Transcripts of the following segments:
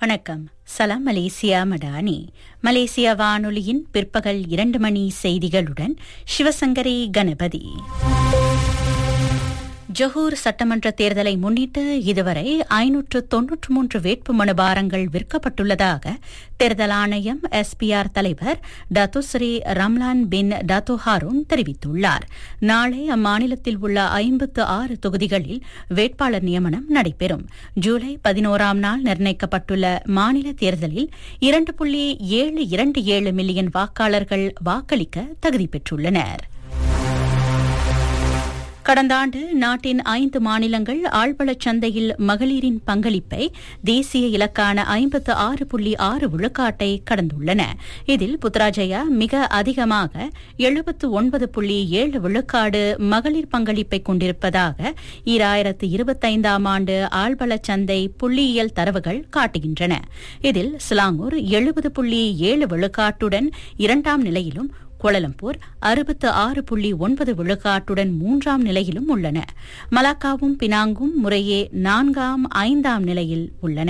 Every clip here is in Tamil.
வணக்கம் சலாம் மலேசியா மடானி மலேசியா வானொலியின் பிற்பகல் இரண்டு மணி செய்திகளுடன் சிவசங்கரி கணபதி ஜொஹூர் சட்டமன்ற தேர்தலை முன்னிட்டு இதுவரை ஐநூற்று தொன்னூற்று மூன்று வேட்புமனு பாரங்கள் விற்கப்பட்டுள்ளதாக தேர்தல் ஆணையம் எஸ்பிஆர் தலைவர் Datuk Seri Ramlan bin Datuk Harun தெரிவித்துள்ளார் நாளை அம்மாநிலத்தில் உள்ள ஐம்பத்து ஆறு தொகுதிகளில் வேட்பாளர் நியமனம் நடைபெறும் ஜூலை பதினோராம் நாள் நிர்ணயிக்கப்பட்டுள்ள மாநில தேர்தலில் இரண்டு புள்ளி ஏழு இரண்டு ஏழு மில்லியன் வாக்காளர்கள் வாக்களிக்க தகுதி பெற்றுள்ளனர் கடந்த ஆண்டு நாட்டின் ஐந்து மாநிலங்கள் ஆழ்வளச் சந்தையில் மகளிரின் பங்களிப்பை தேசிய இலக்கான ஐம்பத்து ஆறு புள்ளி ஆறு விழுக்காட்டை கடந்துள்ளன இதில் புத்ராஜயா மிக அதிகமாக எழுபத்து ஒன்பது புள்ளி ஏழு விழுக்காடு மகளிர் பங்களிப்பை கொண்டிருப்பதாக ஈராயிரத்து இருபத்தைந்தாம் ஆண்டு ஆழ்வளச் சந்தை புள்ளியியல் தரவுகள் காட்டுகின்றன இதில் சிலாங்கூர் எழுபது புள்ளி ஏழு விழுக்காட்டுடன் இரண்டாம் நிலையிலும் கோலலம்பூர் அறுபத்து ஆறு புள்ளி ஒன்பது விழுக்காட்டுடன் மூன்றாம் நிலையிலும் உள்ளன மலாக்காவும் பினாங்கும் முறையே நான்காம் ஐந்தாம் நிலையில் உள்ளன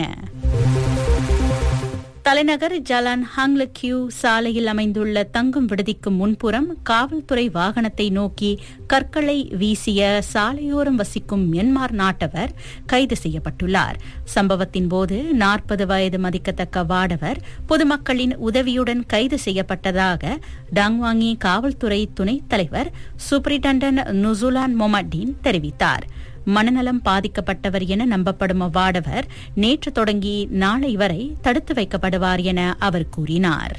தலைநகர் ஜலான் ஹாங்லக்யூ சாலையில் அமைந்துள்ள தங்கும் விடுதிக்கு முன்புறம் காவல்துறை வாகனத்தை நோக்கி கற்களை வீசிய சாலையோரம் வசிக்கும் மியன்மார் நாட்டவர் கைது செய்யப்பட்டுள்ளார் சம்பவத்தின் போது நாற்பது வயது மதிக்கத்தக்க வாடவர் பொதுமக்களின் உதவியுடன் கைது செய்யப்பட்டதாக டாங்வாங்கி காவல்துறை துணைத் தலைவர் சூப்பரிண்டன்டன் நுசுலான் மொமட்டீன் தெரிவித்தார் மனநலம் பாதிக்கப்பட்டவர் என நம்பப்படும் அவ்வாடவர் நேற்று தொடங்கி நாளை வரை தடுத்து வைக்கப்படுவார் என அவர் கூறினார்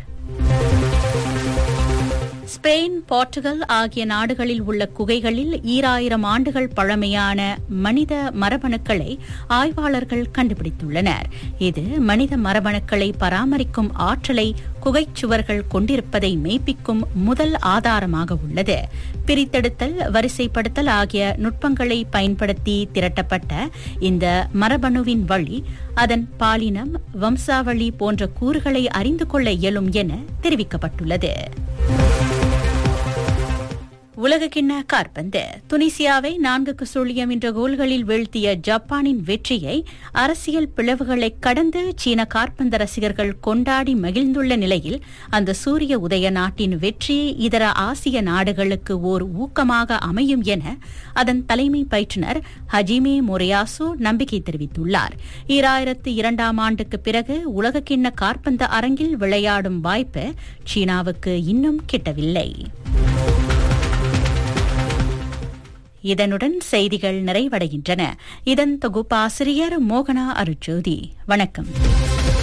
ஸ்பெயின் போர்ச்சுகல் ஆகிய நாடுகளில் உள்ள குகைகளில் ஈராயிரம் ஆண்டுகள் பழமையான மனித மரபணுக்களை ஆய்வாளர்கள் கண்டுபிடித்துள்ளனர் இது மனித மரபணுக்களை பராமரிக்கும் ஆற்றலை குகைச்சுவர்கள் கொண்டிருப்பதை மெய்ப்பிக்கும் முதல் ஆதாரமாக உள்ளது பிரித்தெடுத்தல் வரிசைப்படுத்தல் ஆகிய நுட்பங்களை பயன்படுத்தி திரட்டப்பட்ட இந்த மரபணுவின் வழி அதன் பாலினம் வம்சாவளி போன்ற கூறுகளை அறிந்து கொள்ள இயலும் என தெரிவிக்கப்பட்டுள்ளது உலகக்கிண்ண காற்பந்து துனிசியாவை நான்குக்கு சுழியம் என்ற கோல்களில் வீழ்த்திய ஜப்பானின் வெற்றியை அரசியல் பிளவுகளை கடந்து சீன காற்பந்து ரசிகர்கள் கொண்டாடி மகிழ்ந்துள்ள நிலையில் அந்த சூரிய உதய நாட்டின் வெற்றி இதர ஆசிய நாடுகளுக்கு ஓர் ஊக்கமாக அமையும் என அதன் தலைமை பயிற்றுநர் ஹஜிமே மொரியாசு நம்பிக்கை தெரிவித்துள்ளார் ஈராயிரத்து இரண்டாம் ஆண்டுக்கு பிறகு உலகக்கிண்ண காற்பந்து அரங்கில் விளையாடும் வாய்ப்பு சீனாவுக்கு இன்னும் கிட்டவில்லை இதனுடன் செய்திகள் நிறைவடைகின்றன இதன் தொகுப்பாசிரியர் மோகனா அருஜோதி வணக்கம்